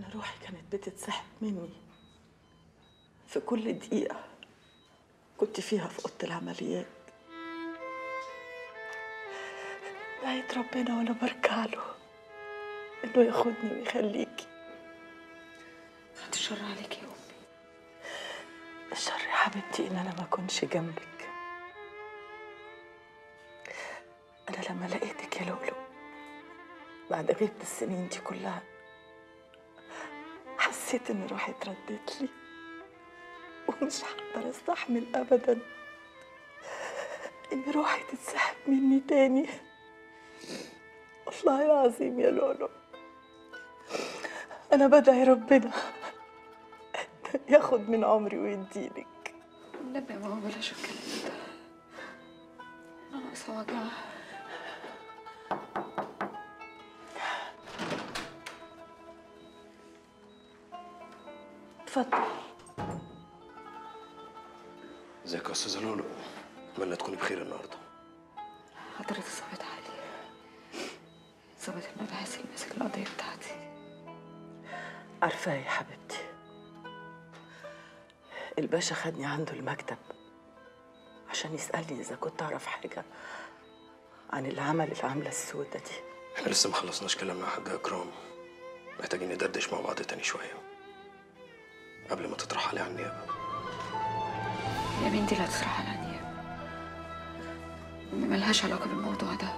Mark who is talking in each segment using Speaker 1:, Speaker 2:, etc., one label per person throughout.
Speaker 1: أنا روحي كانت بتتسحب مني في كل دقيقة كنت فيها في أوضة العمليات دعيت ربنا وأنا بركع له إنه ياخدني ويخليكي
Speaker 2: بعد الشر عليك يا امي
Speaker 1: الشر يا حبيبتي إن أنا ما أكونش جنبك أنا لما لقيتك يا لؤلؤ بعد غيبة السنين دي كلها حسيت إن روحي اتردت لي ومش هقدر استحمل أبدا إن روحي تتسحب مني تاني والله العظيم يا لؤلؤ أنا بدعي ربنا ياخد من عمري ويديلك
Speaker 2: النبي يا ماما بلاش الكلام ده انا ناقصه وجع
Speaker 1: اتفضل
Speaker 3: ازيك يا استاذه لولو اتمنى تكوني بخير النهارده
Speaker 2: حضرة الظابط علي ظابط المباحث اللي ماسك القضية بتاعتي
Speaker 1: عارفاه يا حبيبتي الباشا خدني عنده المكتب عشان يسألني إذا كنت أعرف حاجة عن اللي عمل العملة السودة دي
Speaker 3: احنا لسه ما خلصناش كلامنا يا حاجه اكرام محتاجين ندردش مع بعض تاني شويه قبل ما تترحلي على النيابه
Speaker 2: يا بنتي لا تسرح على النيابة ملهاش علاقة بالموضوع ده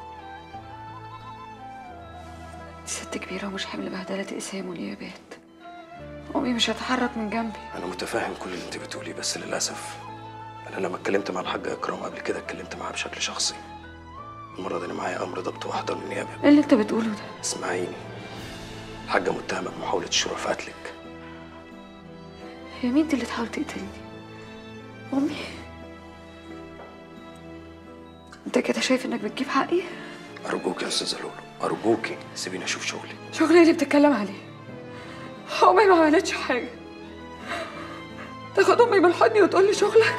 Speaker 2: دي ست كبيرة ومش حمل بهدلة اقسام ونيابات أمي مش هتحرك من جنبي
Speaker 3: انا متفاهم كل اللي انت بتقوليه بس للاسف انا لما اتكلمت مع الحاجه اكرام قبل كده اتكلمت معاها بشكل شخصي المره دي انا معايا امر ضبط واحضر للنيابه
Speaker 2: ايه اللي انت بتقوله ده؟
Speaker 3: اسمعيني الحاجه متهمه بمحاوله الشروع في قتلك
Speaker 2: هي مين دي اللي تحاول تقتلني؟ أمي انت كده شايف انك بتجيب حقي؟
Speaker 3: ارجوك يا استاذه لولو ارجوكي سيبيني اشوف شغلي
Speaker 2: شغلي اللي بتتكلم عليه أمي ما عملتش حاجة تاخد أمي من حضني وتقول لي شغلك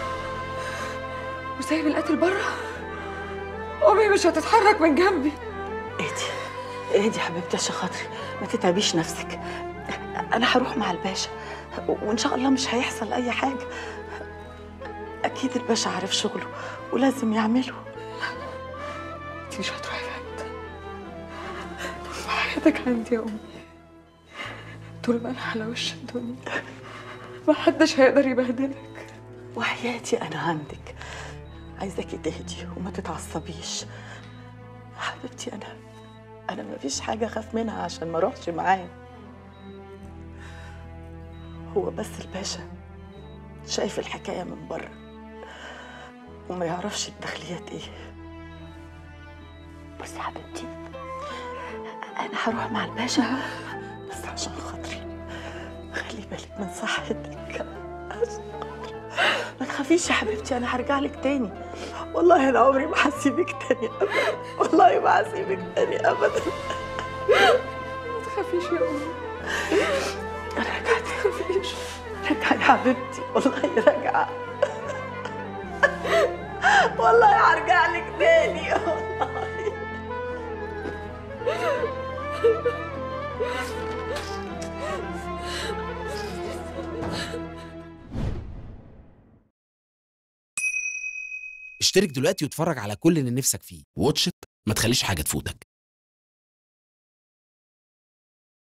Speaker 2: وسايب القتل بره أمي مش هتتحرك من جنبي
Speaker 1: اهدي اهدي يا حبيبتي عشان خاطري ما تتعبيش نفسك أنا هروح مع الباشا وإن شاء الله مش هيحصل أي حاجة أكيد الباشا عارف شغله ولازم يعمله
Speaker 2: انت مش هتروحي في حتة طول ما حياتك عندي يا أمي طول ما أنا على وش الدنيا ما حدش هيقدر يبهدلك
Speaker 1: وحياتي أنا عندك عايزاكي تهدي وما تتعصبيش حبيبتي أنا أنا ما فيش حاجة أخاف منها عشان ما أروحش معاه هو بس الباشا شايف الحكاية من بره وما يعرفش الداخليات إيه بس يا حبيبتي أنا هروح مع الباشا بس عشان خاطري خلي بالك من صحتك عشان خاطري ما تخافيش يا حبيبتي انا هرجع لك تاني والله انا عمري ما هسيبك تاني ابدا والله ما هسيبك تاني ابدا
Speaker 2: ما تخافيش يا أمي
Speaker 1: انا رجعت تخافيش رجعي يا حبيبتي والله راجعه والله هرجع لك تاني والله
Speaker 4: اشترك دلوقتي واتفرج على كل اللي نفسك فيه واتش إت، ما تخليش حاجة تفوتك